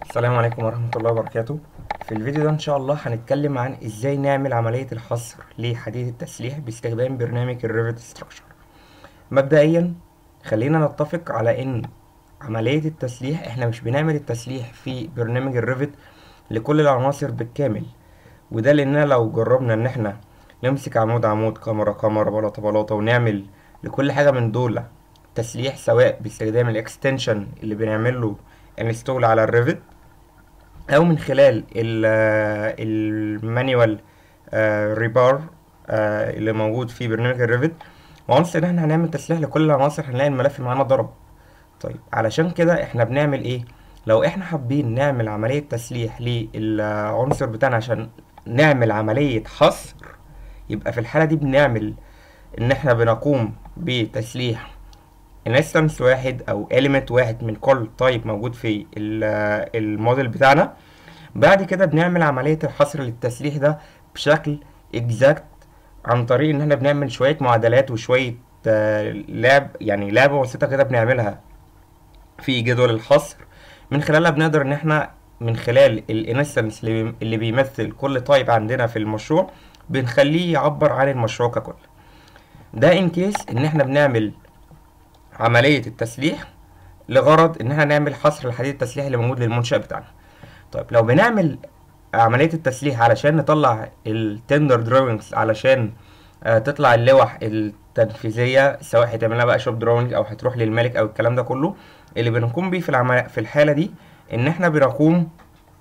السلام عليكم ورحمة الله وبركاته في الفيديو ده ان شاء الله هنتكلم عن ازاي نعمل عملية الحصر لحديد التسليح باستخدام برنامج الريفت ستراكشر مبدئيا خلينا نتفق على ان عملية التسليح احنا مش بنعمل التسليح في برنامج الريفت لكل العناصر بالكامل وده لاننا لو جربنا ان احنا نمسك عمود عمود كاميرا كاميرا بلاطة بلاطة ونعمل لكل حاجة من دول تسليح سواء باستخدام الاكستنشن اللي بنعمل له انستول على الريفت او من خلال المانيوال ريبار اللي موجود في برنامج الريفت وانس ان احنا هنعمل تسليح لكل العناصر هنلاقي الملف معانا ضرب طيب علشان كده احنا بنعمل ايه لو احنا حابين نعمل عملية تسليح للعنصر بتاعنا عشان نعمل عملية حصر يبقى في الحالة دي بنعمل ان احنا بنقوم بتسليح انستنس واحد او element واحد من كل تايب موجود في الموديل بتاعنا بعد كده بنعمل عملية الحصر للتسليح ده بشكل exact عن طريق ان احنا بنعمل شوية معادلات وشوية لعب يعني لعبة بسيطة كده بنعملها في جدول الحصر من خلالها بنقدر ان احنا من خلال الانستنس اللي بيمثل كل تايب عندنا في المشروع بنخليه يعبر عن المشروع ككل ده ان كيس ان احنا بنعمل عملية التسليح لغرض ان احنا نعمل حصر لحديد التسليح اللي موجود للمنشأ بتاعنا طيب لو بنعمل عملية التسليح علشان نطلع التندر دروينجز علشان آه تطلع اللوح التنفيذية سواء هتعملها بقى شوب دروينج او هتروح للمالك او الكلام ده كله اللي بنقوم بيه في العمل في الحالة دي ان احنا بنقوم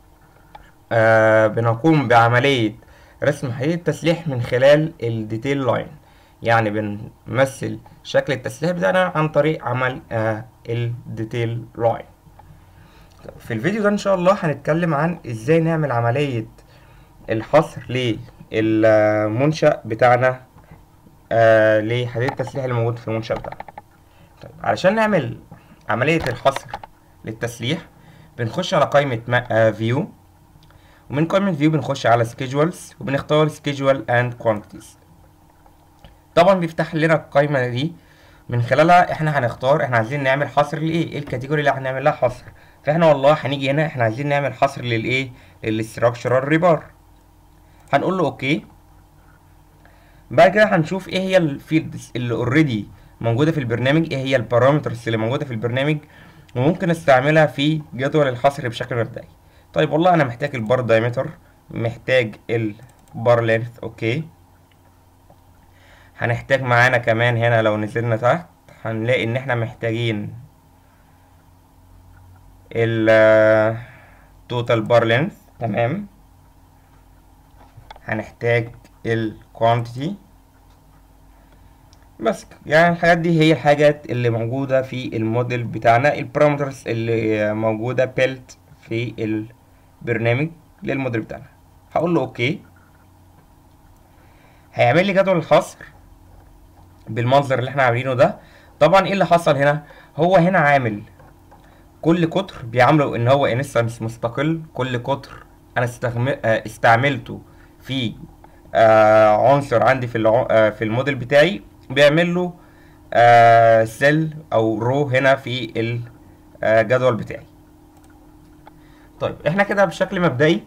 آه بنقوم بعملية رسم حديد التسليح من خلال الديتيل لاين يعني بنمثل شكل التسليح بتاعنا عن طريق عمل آه الديتيل لاين في الفيديو ده ان شاء الله هنتكلم عن ازاي نعمل عملية الحصر للمنشأ بتاعنا آه لحديد التسليح اللي موجود في المنشأ بتاعنا طيب علشان نعمل عملية الحصر للتسليح بنخش على قائمة فيو آه ومن قائمة فيو بنخش على سكيجولز وبنختار سكيجول اند كوانتيتيز طبعا بيفتح لنا القائمة دي من خلالها احنا هنختار احنا عايزين نعمل حصر لايه ايه الكاتيجوري اللي هنعمل لها حصر فاحنا والله هنيجي هنا احنا عايزين نعمل حصر للايه للاستراكشرال ريبار هنقول له اوكي بعد كده هنشوف ايه هي الفيلدز اللي اوريدي موجوده في البرنامج ايه هي البارامترز اللي موجوده في البرنامج وممكن استعملها في جدول الحصر بشكل مبدئي طيب والله انا محتاج البار دايمتر محتاج البار لينث اوكي هنحتاج معانا كمان هنا لو نزلنا تحت هنلاقي ان احنا محتاجين ال total bar length تمام هنحتاج ال quantity بس يعني الحاجات دي هي الحاجات اللي موجودة في الموديل بتاعنا البارامترز اللي موجودة بيلت في البرنامج للموديل بتاعنا هقول له اوكي هيعمل لي جدول الحصر بالمنظر اللي احنا عاملينه ده طبعا ايه اللي حصل هنا هو هنا عامل كل قطر بيعامله ان هو انستنس مستقل كل قطر انا استعملته في آه عنصر عندي في آه في الموديل بتاعي بيعمل له آه سيل او رو هنا في الجدول بتاعي طيب احنا كده بشكل مبدئي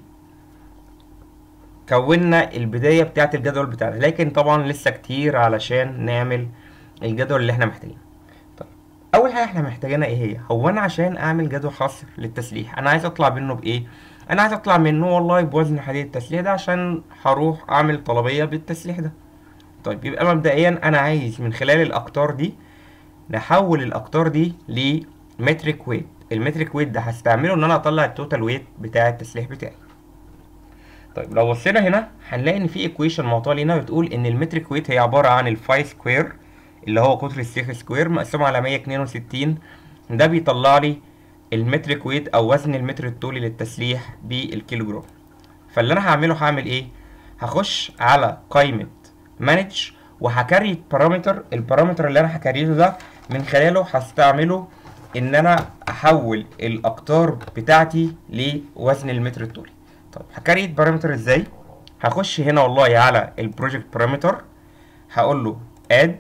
كونا البداية بتاعة الجدول بتاعنا لكن طبعا لسه كتير علشان نعمل الجدول اللي احنا محتاجينه طيب اول حاجة احنا محتاجينها ايه هي هو انا عشان اعمل جدول حصر للتسليح انا عايز اطلع منه بايه انا عايز اطلع منه والله بوزن حديد التسليح ده عشان هروح اعمل طلبية بالتسليح ده طيب يبقى مبدئيا انا عايز من خلال الاقطار دي نحول الاقطار دي لمتريك ويت المتريك ويت ده هستعمله ان انا اطلع التوتال ويت بتاع التسليح بتاعي طيب لو بصينا هنا هنلاقي ان في ايكويشن معطاه لينا بتقول ان المتريك ويت هي عباره عن الفاي سكوير اللي هو قطر السيخ سكوير مقسوم على 162 ده بيطلع لي المتريك ويت او وزن المتر الطولي للتسليح بالكيلو جرام فاللي انا هعمله هعمل ايه هخش على قائمه مانج وهكريت بارامتر البارامتر اللي انا هكريته ده من خلاله هستعمله ان انا احول الاقطار بتاعتي لوزن المتر الطولي طب هكريت بارامتر ازاي هخش هنا والله على البروجكت بارامتر هقول له اد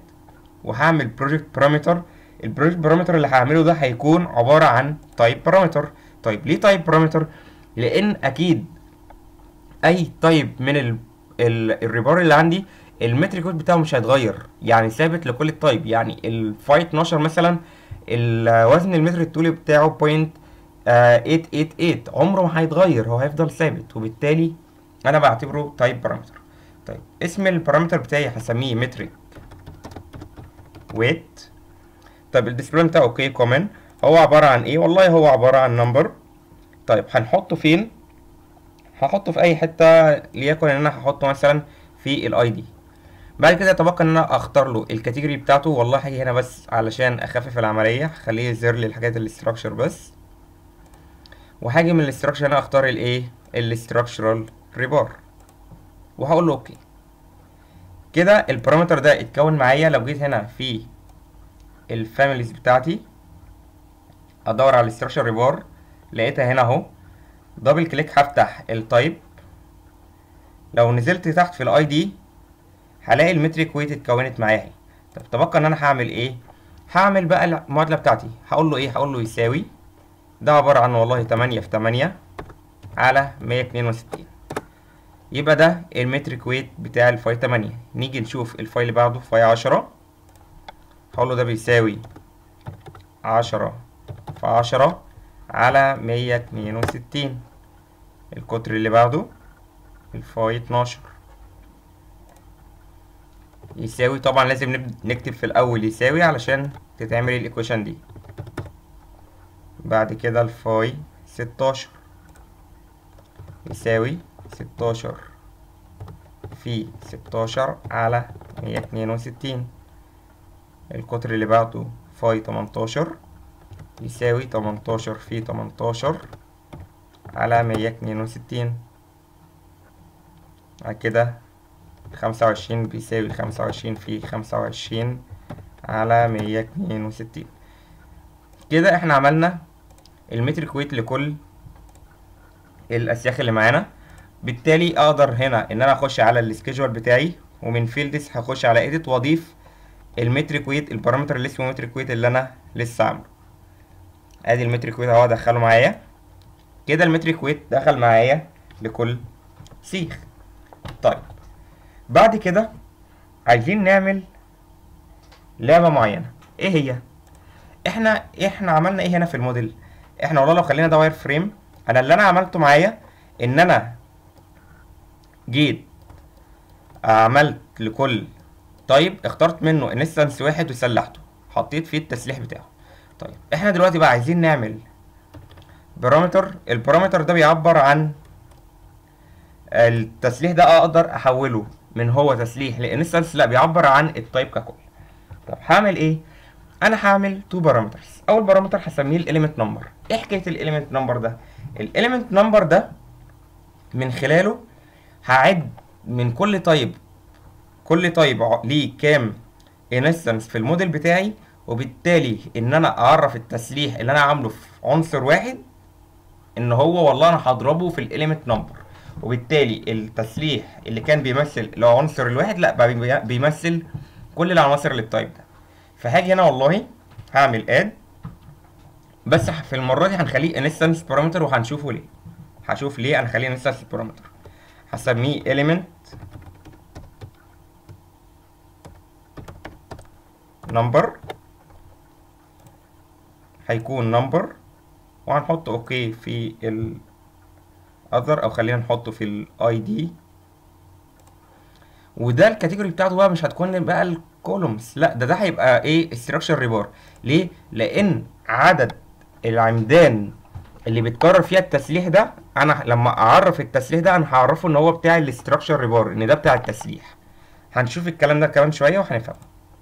وهعمل بروجكت بارامتر البروجكت بارامتر اللي هعمله ده هيكون عباره عن تايب بارامتر طيب ليه تايب بارامتر لان اكيد اي تايب من ال ال الريبار اللي عندي المتريك ويت بتاعه مش هيتغير يعني ثابت لكل التايب يعني الفاي 12 مثلا الوزن المتر الطولي بتاعه بوينت 888 عمره ما هيتغير هو هيفضل ثابت وبالتالي انا بعتبره تايب بارامتر طيب اسم البارامتر بتاعي هسميه متريك ويت طيب الديسبلاي بتاعه اوكي كومن هو عبارة عن ايه والله هو عبارة عن نمبر طيب هنحطه فين هحطه في اي حتة ليكن ان انا هحطه مثلا في الاي دي بعد كده يتبقى ان انا اختار له الكاتيجوري بتاعته والله هاجي هنا بس علشان اخفف العملية هخليه يظهر لي الحاجات الاستراكشر بس وهاجي من الاستراكشر هنا اختار الايه الاستراكشرال ريبار وهقول له اوكي كده البارامتر ده اتكون معايا لو جيت هنا في الفاميليز بتاعتي ادور على الاستراكشر ريبار لقيتها هنا اهو دبل كليك هفتح التايب لو نزلت تحت في الاي دي هلاقي المتريك ويت اتكونت معايا طب تبقى ان انا هعمل ايه هعمل بقى المعادله بتاعتي هقول له ايه هقول له يساوي ده عباره عن والله 8 في 8 على 162 يبقى ده المتريك ويت بتاع الفاي 8 نيجي نشوف الفاي اللي بعده فاي 10 هقول له ده بيساوي 10 في 10 على 162 القطر اللي بعده الفاي 12 يساوي طبعا لازم نكتب في الاول يساوي علشان تتعمل الايكويشن دي بعد كده الفاي 16 يساوي 16 في 16 على 162 القطر اللي بعده فاي 18 يساوي 18 في 18 على 162 بعد كده خمسة وعشرين بيساوي خمسة وعشرين في خمسة وعشرين على مية اتنين وستين كده احنا عملنا المتريك ويت لكل الاسياخ اللي معانا بالتالي اقدر هنا ان انا اخش على السكيجول بتاعي ومن فيلدز هخش على ايديت واضيف المتريك ويت البارامتر اللي اسمه متريك ويت اللي انا لسه عامله ادي المتريك ويت اهو ادخله معايا كده المتريك ويت دخل معايا لكل سيخ طيب بعد كده عايزين نعمل لعبة معينة ايه هي احنا احنا عملنا ايه هنا في الموديل احنا والله لو خلينا ده واير فريم انا اللي انا عملته معايا ان انا جيت عملت لكل طيب اخترت منه انستنس واحد وسلحته حطيت فيه التسليح بتاعه طيب احنا دلوقتي بقى عايزين نعمل بارامتر البارامتر ده بيعبر عن التسليح ده اقدر احوله من هو تسليح لانستنس لا بيعبر عن التايب ككل طب هعمل ايه انا هعمل تو بارامترز اول بارامتر هسميه الاليمنت نمبر ايه حكايه الاليمنت نمبر ده الاليمنت نمبر ده من خلاله هعد من كل تايب كل تايب ليه كام انستنس في الموديل بتاعي وبالتالي ان انا اعرف التسليح اللي انا عامله في عنصر واحد ان هو والله انا هضربه في الاليمنت نمبر وبالتالي التسليح اللي كان بيمثل العنصر الواحد لا بقى بيمثل كل العناصر اللي التايب ده فهاجي هنا والله هعمل اد بس في المره دي هنخليه انستنس بارامتر وهنشوفه ليه هشوف ليه انا هخليه انستنس بارامتر هسميه element number هيكون number وهنحط اوكي في ال other او خلينا نحطه في الاي دي وده الكاتيجوري بتاعته بقى مش هتكون بقى الكولومز لا ده ده هيبقى ايه structure ريبار ليه لان عدد العمدان اللي بيتكرر فيها التسليح ده انا لما اعرف التسليح ده انا هعرفه ان هو بتاع الاستراكشر ريبار ان ده بتاع التسليح هنشوف الكلام ده كمان شويه وهنفهمه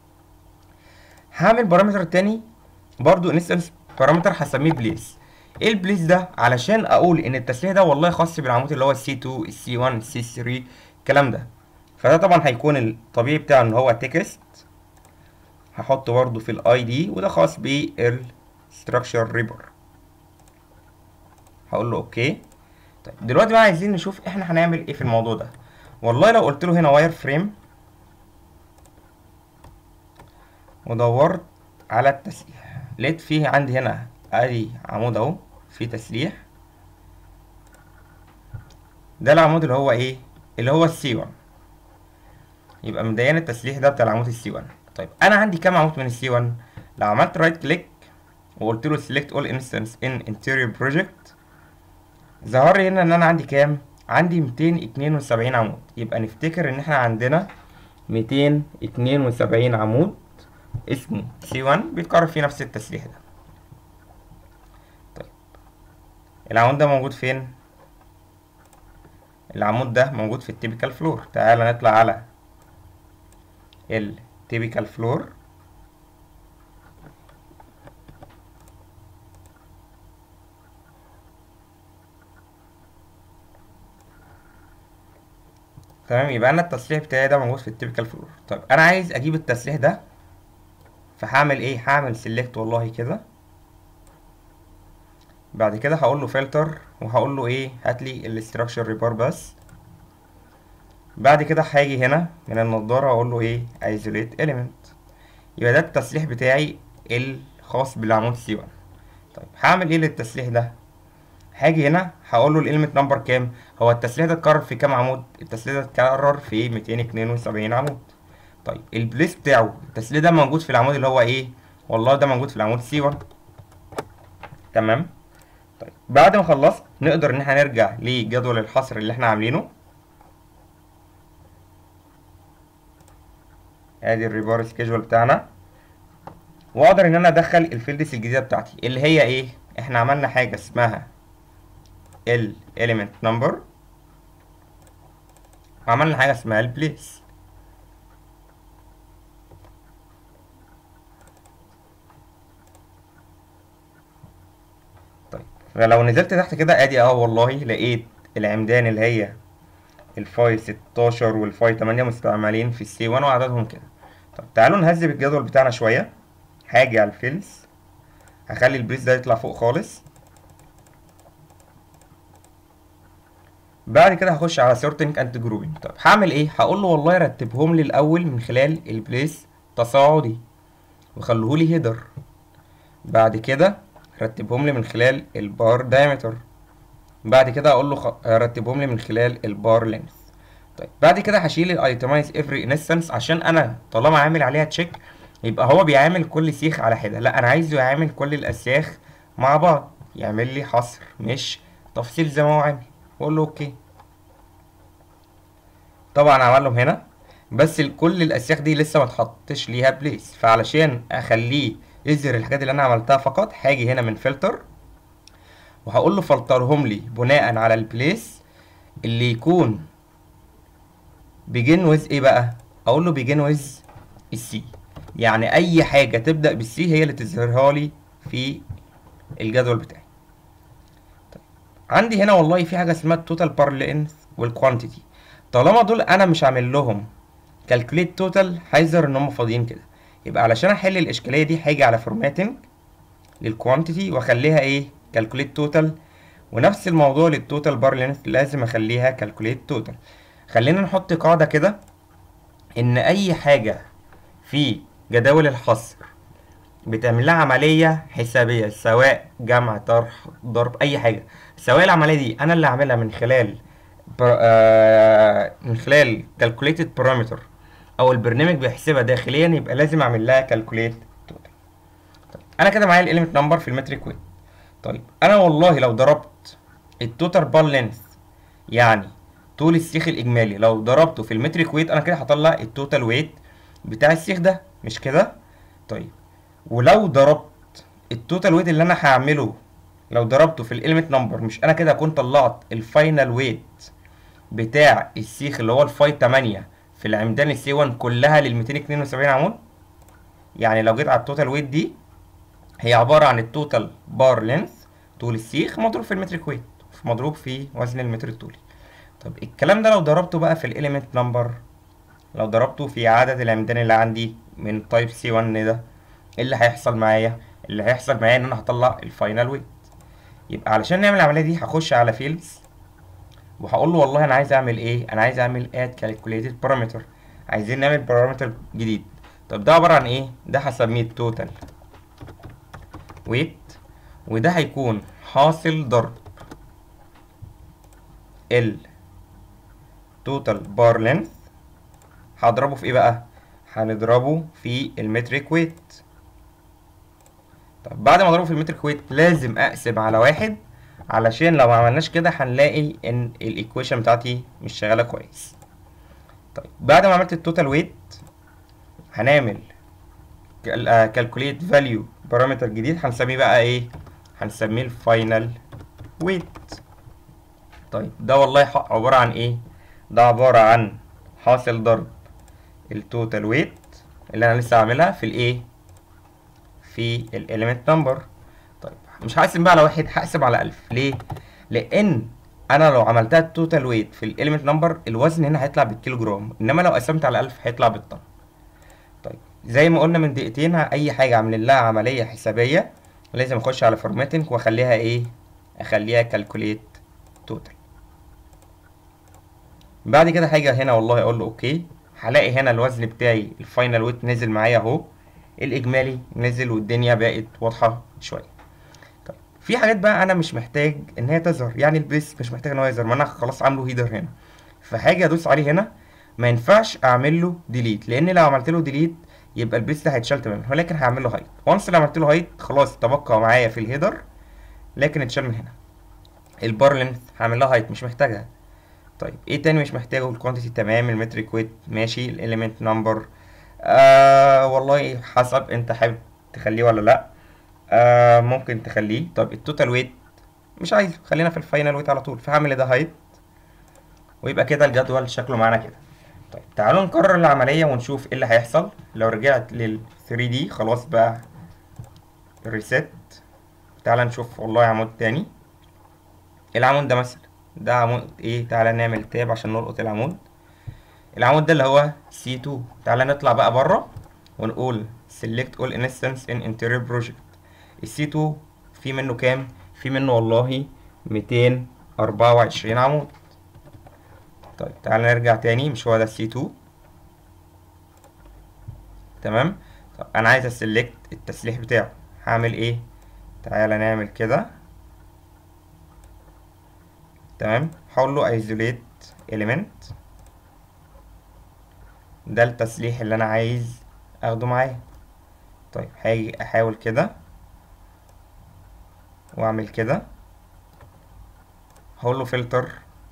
هعمل بارامتر تاني برضو انستنس بارامتر هسميه بليس ايه البليس ده علشان اقول ان التسليح ده والله خاص بالعمود اللي هو السي 2 السي 1 السي 3 الكلام ده فده طبعا هيكون الطبيعي بتاعه ان هو تكست هحطه برضو في الاي دي وده خاص بالستراكشر ريبر هقول له اوكي طيب دلوقتي بقى عايزين نشوف احنا هنعمل ايه في الموضوع ده والله لو قلت له هنا واير فريم ودورت على التسليح لقيت فيه عندي هنا ادي عمود اهو في تسليح ده العمود اللي هو ايه اللي هو السي 1 يبقى مبدئيا التسليح ده بتاع العمود السي 1 طيب انا عندي كام عمود من السي 1 لو عملت رايت كليك وقلت له select all instance in interior project ظهر لي هنا ان انا عندي كام عندي 272 عمود يبقى نفتكر ان احنا عندنا 272 عمود اسمه C1 بيتكرر فيه نفس التسليح ده طيب العمود ده موجود فين العمود ده موجود في التيبيكال فلور تعال نطلع على التيبيكال فلور تمام يبقى انا التسليح بتاعي ده موجود في التيبيكال فلور طيب انا عايز اجيب التسليح ده فهعمل ايه هعمل سيلكت والله كده بعد كده هقول له فلتر وهقول له ايه هات لي الاستراكشر ريبار بس بعد كده هاجي هنا من النضاره واقول له ايه ايزوليت اليمنت يبقى ده التسليح بتاعي الخاص بالعمود سي 1 طيب هعمل ايه للتسليح ده هاجي هنا هقول له الاليمنت نمبر كام هو التسليح ده اتكرر في كام عمود التسليح ده اتكرر في 272 عمود طيب البليس بتاعه التسليح ده موجود في العمود اللي هو ايه والله ده موجود في العمود سي 1 تمام طيب بعد ما خلصت نقدر ان احنا نرجع لجدول الحصر اللي احنا عاملينه ادي الريبار سكيجول بتاعنا واقدر ان انا ادخل الفيلدز الجديده بتاعتي اللي هي ايه احنا عملنا حاجه اسمها ال element number وعملنا حاجه اسمها ال place طيب فلو نزلت تحت كده ادي اه والله لقيت العمدان اللي هي الفاي 16 والفاي 8 مستعملين في السي 1 وعددهم كده طب تعالوا نهذب الجدول بتاعنا شويه هاجي على الفيلز هخلي البريس ده يطلع فوق خالص بعد كده هخش على sorting and grouping طب هعمل ايه هقول له والله رتبهم لي الاول من خلال البليس تصاعدي وخلوه لي هيدر بعد كده رتبهم لي من خلال البار دايمتر بعد كده اقول له خ... رتبهم لي من خلال البار لينث طيب بعد كده هشيل الايتمايز افري انستنس عشان انا طالما عامل عليها تشيك يبقى هو بيعامل كل سيخ على حده لا انا عايزه يعامل كل الاسياخ مع بعض يعمل لي حصر مش تفصيل زي ما هو عامل واقول له اوكي طبعا عملهم هنا بس كل الاسياخ دي لسه ما اتحطش ليها بليس فعلشان اخليه يظهر الحاجات اللي انا عملتها فقط هاجي هنا من فلتر وهقول له فلترهم لي بناء على البليس اللي يكون بيجن ويز ايه بقى اقول له بيجن ويز السي يعني اي حاجه تبدا بالسي هي اللي تظهرها لي في الجدول بتاعي طيب. عندي هنا والله في حاجه اسمها التوتال بار لينث والكوانتيتي طالما دول انا مش عامل لهم كالكوليت توتال هيظهر ان هم فاضيين كده يبقى علشان احل الاشكاليه دي هاجي على فورماتنج للكوانتيتي واخليها ايه كالكوليت توتال ونفس الموضوع للتوتال بار لينث لازم اخليها كالكوليت توتال خلينا نحط قاعده كده ان اي حاجه في جداول الحصر بتعمل لها عمليه حسابيه سواء جمع طرح ضرب اي حاجه سواء العمليه دي انا اللي عاملها من خلال من خلال calculated parameter او البرنامج بيحسبها داخليا يبقى لازم اعمل لها calculate total طيب انا كده معايا الاليمنت نمبر في المتريك ويت طيب انا والله لو ضربت التوتال بار لينث يعني طول السيخ الاجمالي لو ضربته في المتريك ويت انا كده هطلع التوتال ويت بتاع السيخ ده مش كده طيب ولو ضربت التوتال ويت اللي انا هعمله لو ضربته في الاليمنت نمبر مش انا كده اكون طلعت الفاينل ويت بتاع السيخ اللي هو الفاي 8 في العمدان السي 1 كلها لل 272 عمود يعني لو جيت على التوتال ويت دي هي عبارة عن التوتال بار لينث طول السيخ مضروب في المتريك ويت مضروب في وزن المتر الطولي طب الكلام ده لو ضربته بقى في الاليمنت نمبر لو ضربته في عدد العمدان اللي عندي من تايب سي 1 ده ايه اللي هيحصل معايا اللي هيحصل معايا ان انا هطلع الفاينل ويت يبقى علشان نعمل العمليه دي هخش على فيلدز وهقول له والله انا عايز اعمل ايه انا عايز اعمل اد كالكوليتد بارامتر عايزين نعمل بارامتر جديد طب ده عباره عن ايه ده هسميه التوتال ويت وده هيكون حاصل ضرب ال total bar length هضربه في ايه بقى هنضربه في المتريك ويت طب بعد ما اضربه في المتريك ويت لازم اقسم على واحد علشان لو ما عملناش كده هنلاقي ان الايكويشن بتاعتي مش شغاله كويس طيب بعد ما عملت التوتال ويت هنعمل كالكوليت فاليو بارامتر جديد هنسميه بقى ايه هنسميه الفاينل ويت طيب ده والله ح- عبارة عن ايه ده عبارة عن حاصل ضرب التوتال ويت اللي انا لسه عاملها في الايه في الاليمنت نمبر طيب مش هقسم بقى على واحد هقسم على ألف ليه لان انا لو عملتها التوتال ويت في الاليمنت نمبر الوزن هنا هيطلع بالكيلو جرام انما لو قسمت على ألف هيطلع بالطن طيب زي ما قلنا من دقيقتين اي حاجه عاملين لها عمليه حسابيه لازم اخش على فورماتنج واخليها ايه اخليها كالكوليت توتال بعد كده هاجي هنا والله اقول له اوكي هلاقي هنا الوزن بتاعي الفاينل ويت نزل معايا اهو الاجمالي نزل والدنيا بقت واضحه شويه طيب في حاجات بقى انا مش محتاج ان هي تظهر يعني البيس مش محتاج ان هو يظهر ما انا خلاص عامله هيدر هنا فهاجي ادوس عليه هنا ما ينفعش اعمل له ديليت لان لو عملت له ديليت يبقى البيس ده هيتشال تماما ولكن هعمل له هايد وانس لو عملت له هايد خلاص تبقى معايا في الهيدر لكن اتشال من هنا البار لينث هعمل لها هايد مش محتاجها طيب ايه تاني مش محتاجه الكوانتيتي تمام المتريك ويت ماشي الاليمنت نمبر آه والله حسب انت حابب تخليه ولا لا آه ممكن تخليه طب التوتال ويت مش عايزه خلينا في الفاينل ويت على طول فهعمل ده هايد ويبقى كده الجدول شكله معانا كده طيب تعالوا نكرر العملية ونشوف ايه اللي هيحصل لو رجعت لل 3D خلاص بقى ريست تعالى نشوف والله عمود تاني العمود ده مثلا ده عمود ايه تعالى نعمل تاب عشان نلقط العمود العمود ده اللي هو C2 تعالى نطلع بقى بره ونقول select all instance in interior project ال C2 في منه كام في منه والله 224 عمود طيب تعالى نرجع تاني مش هو ده السي 2 تمام طب انا عايز اسلكت التسليح بتاعه هعمل ايه تعالى نعمل كده تمام هقول له isolate element ده التسليح اللي انا عايز اخده معايا طيب هاجي احاول كده واعمل كده هقول له فلتر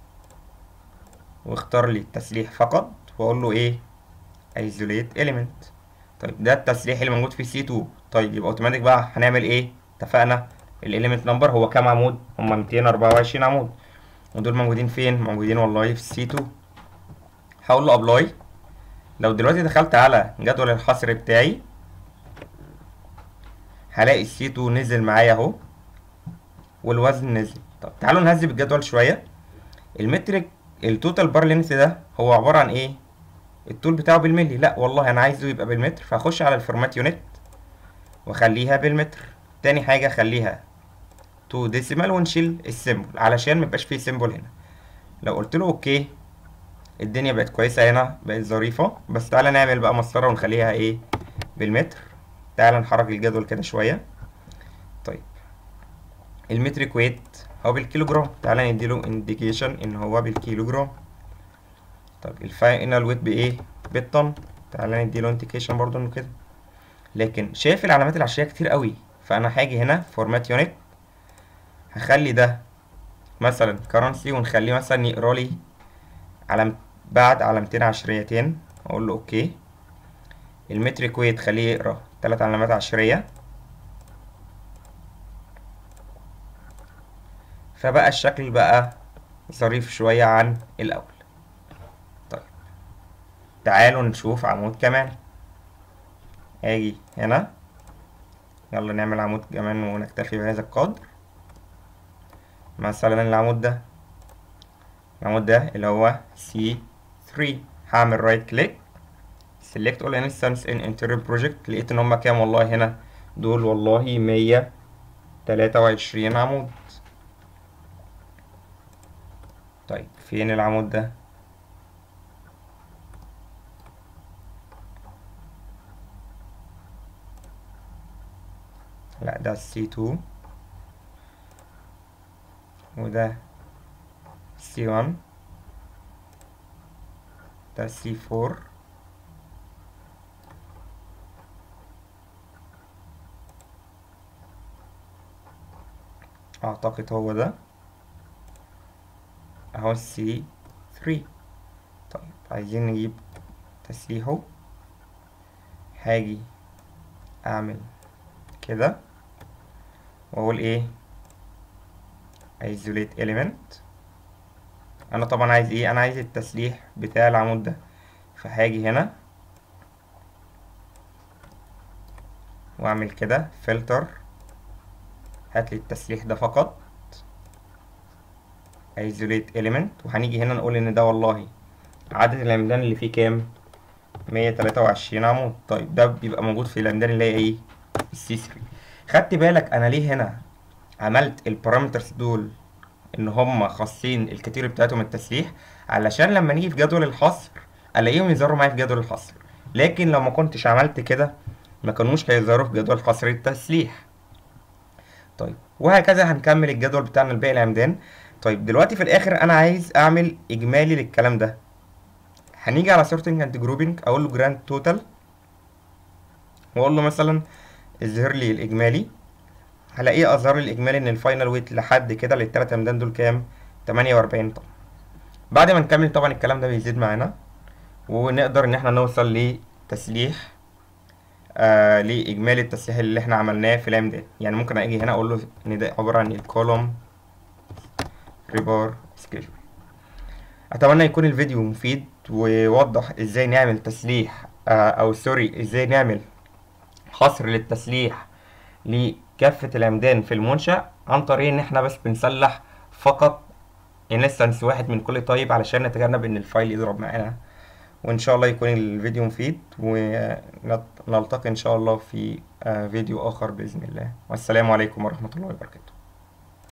واختار لي التسليح فقط واقول له ايه isolate element طيب ده التسليح اللي موجود في سي 2 طيب يبقى اوتوماتيك بقى هنعمل ايه اتفقنا الاليمنت نمبر هو كام عمود هما 224 عمود ودول موجودين فين موجودين والله في سي 2 هقول له ابلاي لو دلوقتي دخلت على جدول الحصر بتاعي هلاقي السي 2 نزل معايا اهو والوزن نزل طب تعالوا نهذب الجدول شويه المترك التوتال بار لينث ده هو عباره عن ايه الطول بتاعه بالملي لا والله انا عايزه يبقى بالمتر فهخش على الفورمات يونت واخليها بالمتر تاني حاجه خليها تو ديسيمال ونشيل السيمبل علشان ميبقاش فيه سيمبل هنا لو قلت له اوكي الدنيا بقت كويسه هنا بقت ظريفه بس تعالى نعمل بقى مسطره ونخليها ايه بالمتر تعالى نحرك الجدول كده شويه طيب المتريك ويت هو بالكيلو جرام تعالى نديله انديكيشن ان هو بالكيلو جرام طب الفاينل ويت بايه بالطن تعالى نديله انديكيشن برضو انه كده لكن شايف العلامات العشريه كتير قوي فانا هاجي هنا فورمات يونت هخلي ده مثلا كرنسي ونخليه مثلا يقرا لي علم بعد علامتين عشريتين اقول له اوكي المتريك ويت خليه يقرا ثلاث علامات عشريه فبقى الشكل بقى ظريف شوية عن الأول طيب تعالوا نشوف عمود كمان اجي هنا يلا نعمل عمود كمان ونكتفي بهذا القدر مثلا العمود ده العمود ده اللي هو C3 هعمل رايت كليك select all instance in interior project لقيت ان هما كام والله هنا دول والله مية تلاتة وعشرين عمود طيب فين العمود ده لا ده السي 2 وده سي 1 ده سي 4 اعتقد هو ده اهو السي 3 طيب عايزين نجيب تسليحه هاجي اعمل كده واقول ايه isolate element انا طبعا عايز ايه انا عايز التسليح بتاع العمود ده فهاجي هنا واعمل كده فلتر هاتلي التسليح ده فقط isolate element وهنيجي هنا نقول ان ده والله عدد العمدان اللي فيه كام مية تلاتة وعشرين عمود طيب ده بيبقى موجود في العمدان اللي هي ايه السي 3 خدت بالك انا ليه هنا عملت البارامترز دول ان هم خاصين الكاتيجوري بتاعتهم التسليح علشان لما نيجي في جدول الحصر الاقيهم يظهروا معايا في جدول الحصر لكن لو ما كنتش عملت كده ما كانوش هيظهروا في جدول حصر التسليح طيب وهكذا هنكمل الجدول بتاعنا لباقي العمدان طيب دلوقتي في الاخر انا عايز اعمل اجمالي للكلام ده هنيجي على sorting and grouping اقول له grand total واقول له مثلا اظهر لي الاجمالي هلاقيه اظهر لي الاجمالي ان الفاينل ويت لحد كده للتلات امدان دول كام 48 طن بعد ما نكمل طبعا الكلام ده بيزيد معانا ونقدر ان احنا نوصل لتسليح آه لاجمالي التسليح اللي احنا عملناه في العمدان يعني ممكن اجي هنا اقول له ان ده عباره عن الكولوم ريبار سكيجول اتمنى يكون الفيديو مفيد ويوضح ازاي نعمل تسليح آه او سوري ازاي نعمل حصر للتسليح لكافة العمدان في المنشأ عن طريق ان احنا بس بنسلح فقط انستنس واحد من كل طيب علشان نتجنب ان الفايل يضرب معانا وان شاء الله يكون الفيديو مفيد ونلتقي ان شاء الله في فيديو اخر باذن الله والسلام عليكم ورحمة الله وبركاته